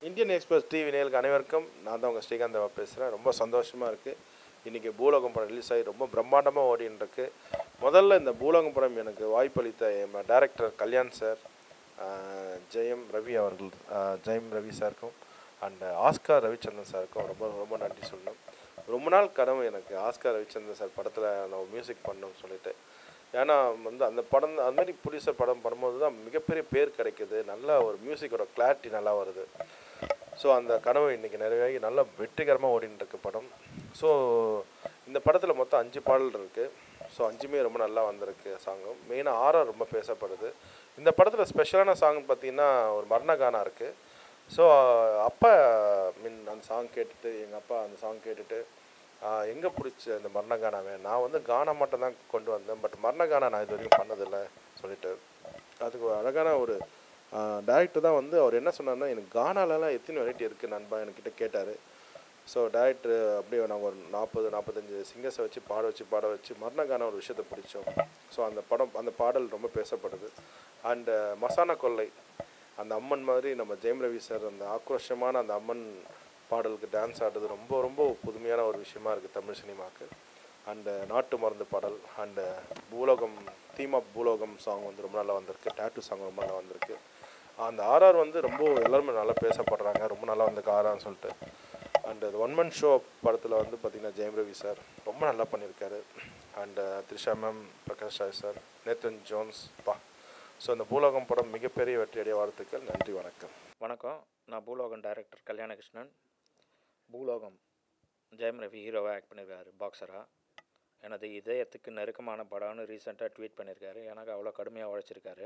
Indian express TV நேயர்களுக்கு அனைவருக்கும் நான் தான் உங்கள் ஸ்ரீகாந்த் தேவா பேசுகிறேன் ரொம்ப சந்தோஷமாக இருக்குது இன்றைக்கி பூலோகம் படம் ரிலீஸ் ஆகி ரொம்ப பிரம்மாண்டமாக ஓடின்னு இருக்கு முதல்ல இந்த பூலோகம் படம் எனக்கு வாய்ப்பளித்த என் டைரக்டர் கல்யாண் சார் ஆஹ் ஜெயம் ரவி அவர்கள் ஆஹ் ஜெயம் ரவி சாருக்கும் அண்ட் ஆஸ்கார் ரவிச்சந்திரன் சாருக்கும் ரொம்ப ரொம்ப நன்றி சொல்லணும் ரொம்ப நாள் கனவு எனக்கு ஆஸ்கார் ரவிச்சந்திரன் சார் படத்தில் நான் மியூசிக் பண்ணணும்னு சொல்லிட்டு ஏன்னா வந்து அந்த படம் அந்த மாதிரி ப்ரொடியூசர் படம் பண்ணும்போது தான் மிகப்பெரிய பேர் கிடைக்குது நல்லா ஒரு மியூசிக்கோட கிளாரிட்டி நல்லா வருது ஸோ அந்த கனவு இன்றைக்கி நிறைவேறி நல்லா வெற்றிகரமாக ஓடின்னு இருக்கு படம் ஸோ இந்த படத்தில் மொத்தம் அஞ்சு பாடல் இருக்குது ஸோ அஞ்சுமே ரொம்ப நல்லா வந்திருக்கு சாங்கும் மெயினாக ஆர்ஆர் ரொம்ப பேசப்படுது இந்த படத்தில் ஸ்பெஷலான சாங் பார்த்தீங்கன்னா ஒரு மரண கானா இருக்குது ஸோ அப்பா மீன் அந்த சாங் கேட்டுட்டு எங்கள் அப்பா அந்த சாங் கேட்டுட்டு எங்கே பிடிச்ச இந்த மரண கானாவே நான் வந்து கானா மட்டும் தான் கொண்டு வந்தேன் பட் மரண கானா நான் இது வரைக்கும் பண்ணதில்லை சொல்லிட்டு அதுக்கு ஒரு அழகான ஒரு டேரக்டர் தான் வந்து அவர் என்ன சொன்னார்னா எனக்கு கானாலலாம் எத்தனை வெரைட்டி இருக்குது நண்பா என்கிட்ட கேட்டார் ஸோ டேரக்டர் அப்படியே நாங்கள் ஒரு நாற்பது நாற்பத்தஞ்சு சிங்கர்ஸை வச்சு பாட வச்சு பாட வச்சு மரணகான ஒரு விஷயத்தை பிடிச்சோம் ஸோ அந்த படம் அந்த பாடல் ரொம்ப பேசப்படுது அண்டு மசானா கொள்ளை அந்த அம்மன் மாதிரி நம்ம ஜெயம் ரவி சார் அந்த ஆக்ரோஷமான அந்த அம்மன் பாடலுக்கு டான்ஸ் ஆடுறது ரொம்ப ரொம்ப புதுமையான ஒரு விஷயமா இருக்குது தமிழ் சினிமாவுக்கு அண்டு நாட்டு மருந்து பாடல் அண்டு பூலோகம் தீம் ஆஃப் பூலோகம் சாங் வந்து ரொம்ப நல்லா வந்திருக்கு டேட்டு சாங் ரொம்ப நல்லா வந்திருக்கு அந்த ஆர்ஆர் வந்து ரொம்ப எல்லாருமே நல்லா பேசப்படுறாங்க ரொம்ப நல்லா வந்திருக்கு ஆர்ஆர்னு சொல்லிட்டு அண்ட் அது ஒன் மன் ஷோ படத்தில் வந்து பார்த்திங்கன்னா ஜெயம் ரவி சார் ரொம்ப நல்லா பண்ணியிருக்காரு and Trisha ma'am Prakash Rai sir Nathan Jones பா ஸோ இந்த பூலோகம் படம் மிகப்பெரிய வெற்றியடைய வாழ்த்துக்கள் நன்றி வணக்கம் வணக்கம் நான் பூலோகம் டைரக்டர் கல்யாணகிருஷ்ணன் பூலோகம் ஜெயம் ரவி ஹீரோவாக ஆக்ட் பண்ணியிருக்காரு பாக்ஸராக எனது இதயத்துக்கு நெருக்கமான படம்னு ரீசெண்டாக ட்வீட் பண்ணியிருக்காரு எனக்கு அவ்வளோ கடுமையாக உழைச்சிருக்காரு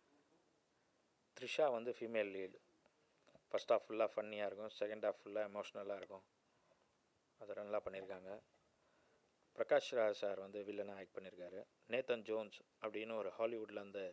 த்ரிஷா வந்து ஃபீமேல் லீடு ஃபஸ்ட் ஹாஃப் ஃபுல்லாக ஃபன்னியாக இருக்கும் செகண்ட் ஹாஃப் ஃபுல்லாக எமோஷ்னலாக இருக்கும் அதை நல்லா பண்ணியிருக்காங்க பிரகாஷ் ராஜ் சார் வந்து வில்லனாக ஆக்ட் பண்ணியிருக்காரு நேத்தன் ஜோன்ஸ் அப்படின்னு ஒரு ஹாலிவுட்லேருந்து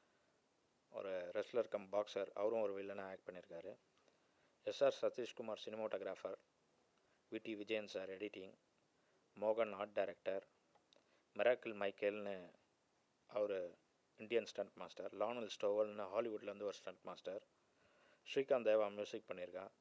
ஒரு ரெஸ்லர் கம் பாக்ஸர் அவரும் ஒரு வில்லனாக ஆக்ட் பண்ணியிருக்காரு SR Sathishkumar cinematographer VT Vijayan sir editing மோகன் ஆர்ட் டைரக்டர் மெராக்கிள் மைக்கேல்னு அவர் இந்தியன் ஸ்டண்ட் மாஸ்டர் லானல் ஸ்டோவல்னு ஹாலிவுட்லேருந்து ஒரு stunt master Srikanth Deva music பண்ணியிருக்கான்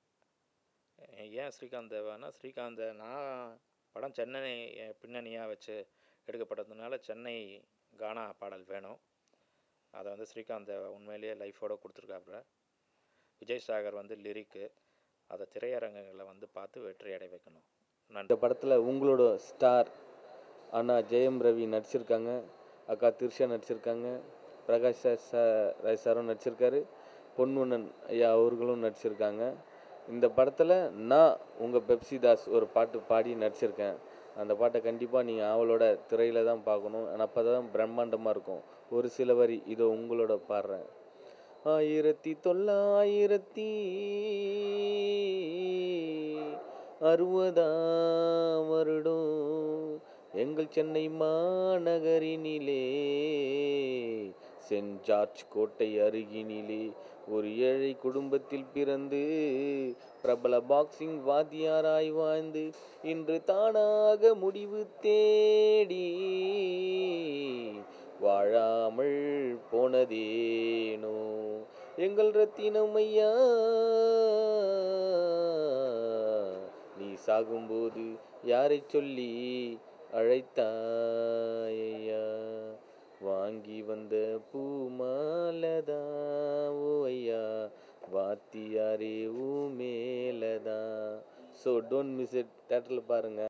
ஏன் ஸ்ரீகாந்த் தேவானா ஸ்ரீகாந்த் நான் படம் சென்னை பின்னணியாக வச்சு எடுக்கப்பட்டதுனால சென்னை கானா பாடல் வேணும் அதை வந்து ஸ்ரீகாந்த் தேவா உண்மையிலேயே லைஃபோடு கொடுத்துருக்காப்புல விஜய் சாகர் வந்து லிரிக்கு அதை திரையரங்குகளில் வந்து பார்த்து வெற்றி அடை வைக்கணும் நன்றி இந்த படத்தில் உங்களோட ஸ்டார் அண்ணா ஜெயம் ரவி நடிச்சிருக்காங்க அக்கா திரிஷா நடிச்சிருக்காங்க பிரகாஷ் ராஜ் சா- ராஜ் சாரும் நடிச்சிருக்காரு பொன்வண்ணன் ஐயா அவர்களும் நடிச்சிருக்காங்க இந்த படத்தில் நான் உங்கள் பெப்சி தாஸ் ஒரு பாட்டு பாடி நடிச்சிருக்கேன் அந்த பாட்டை கண்டிப்பாக நீங்கள் அவளோட திரையில தான் பார்க்கணும் அப்போ தான் பிரம்மாண்டமாக இருக்கும் ஒரு சில வரி இதோ உங்களோட பாடுறேன் ஆயிரத்தி தொள்ளாயிரத்தி அறுபதாம் வருடம் எங்கள் சென்னை மாநகரினிலே சென்ட் ஜார்ஜ் கோட்டை அருகினிலே ஒரு ஏழை குடும்பத்தில் பிறந்து பிரபல பாக்ஸிங் வாத்தியாராய் வாழ்ந்து இன்று தானாக முடிவு தேடி வாழாமல் போனதேனோ எங்கள் ரத்தினம் ஐயா நீ சாகும்போது யாரை சொல்லி அழைத்தாயா வாங்கி வந்த பூமாலதா ஓ ஐயா வாத்தியாரே ஊ மேலதா ஸோ டோன்ட் மிஸ் இட் தேட்டரில் பாருங்கள்